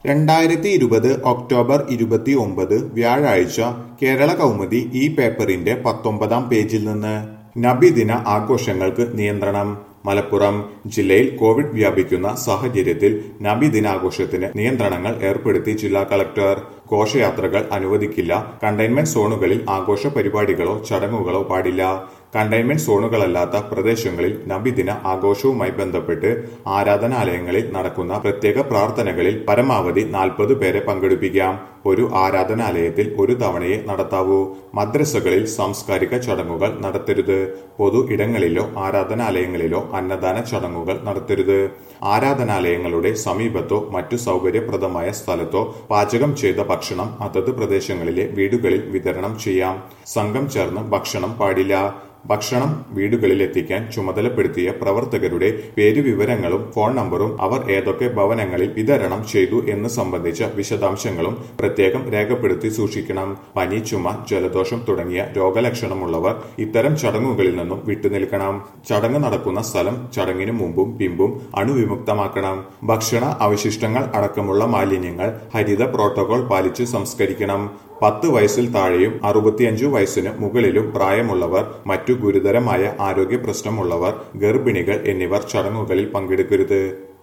രണ്ടായിരത്തി ഇരുപത് ഒക്ടോബർ ഇരുപത്തി ഒമ്പത് വ്യാഴാഴ്ച കേരള കൗമുദി ഈ പേപ്പറിന്റെ പത്തൊമ്പതാം പേജിൽ നിന്ന് നബിദിന ആഘോഷങ്ങൾക്ക് നിയന്ത്രണം മലപ്പുറം ജില്ലയിൽ കോവിഡ് വ്യാപിക്കുന്ന സാഹചര്യത്തിൽ നബിദിനാഘോഷത്തിന് നിയന്ത്രണങ്ങൾ ഏർപ്പെടുത്തി ജില്ലാ കളക്ടർ ഘോഷയാത്രകൾ അനുവദിക്കില്ല കണ്ടെയ്ൻമെന്റ് സോണുകളിൽ ആഘോഷ പരിപാടികളോ ചടങ്ങുകളോ പാടില്ല കണ്ടെയ്ൻമെന്റ് സോണുകളല്ലാത്ത പ്രദേശങ്ങളിൽ നബിദിന ആഘോഷവുമായി ബന്ധപ്പെട്ട് ആരാധനാലയങ്ങളിൽ നടക്കുന്ന പ്രത്യേക പ്രാർത്ഥനകളിൽ പരമാവധി നാൽപ്പത് പേരെ പങ്കെടുപ്പിക്കാം ഒരു ആരാധനാലയത്തിൽ ഒരു തവണയെ നടത്താവൂ മദ്രസകളിൽ സാംസ്കാരിക ചടങ്ങുകൾ നടത്തരുത് പൊതു ഇടങ്ങളിലോ ആരാധനാലയങ്ങളിലോ അന്നദാന ചടങ്ങുകൾ നടത്തരുത് ആരാധനാലയങ്ങളുടെ സമീപത്തോ മറ്റു സൗകര്യപ്രദമായ സ്ഥലത്തോ പാചകം ചെയ്ത ഭക്ഷണം അതത് പ്രദേശങ്ങളിലെ വീടുകളിൽ വിതരണം ചെയ്യാം സംഘം ചേർന്ന് ഭക്ഷണം പാടില്ല ഭക്ഷണം വീടുകളിൽ എത്തിക്കാൻ ചുമതലപ്പെടുത്തിയ പ്രവർത്തകരുടെ പേരുവിവരങ്ങളും ഫോൺ നമ്പറും അവർ ഏതൊക്കെ ഭവനങ്ങളിൽ വിതരണം ചെയ്തു എന്ന് സംബന്ധിച്ച വിശദാംശങ്ങളും പ്രത്യേകം രേഖപ്പെടുത്തി സൂക്ഷിക്കണം പനി ചുമ ജലദോഷം തുടങ്ങിയ രോഗലക്ഷണമുള്ളവർ ഇത്തരം ചടങ്ങുകളിൽ നിന്നും വിട്ടുനിൽക്കണം ചടങ്ങ് നടക്കുന്ന സ്ഥലം ചടങ്ങിനു മുമ്പും പിമ്പും അണുവിമുക്തമാക്കണം ഭക്ഷണ അവശിഷ്ടങ്ങൾ അടക്കമുള്ള മാലിന്യങ്ങൾ ഹരിത പ്രോട്ടോകോൾ പാലിച്ച് സംസ്കരിക്കണം പത്ത് വയസ്സിൽ താഴെയും അറുപത്തിയഞ്ചു വയസ്സിന് മുകളിലും പ്രായമുള്ളവർ മറ്റു ഗുരുതരമായ ആരോഗ്യ പ്രശ്നമുള്ളവർ ഗർഭിണികൾ എന്നിവർ ചടങ്ങുകളിൽ പങ്കെടുക്കരുത്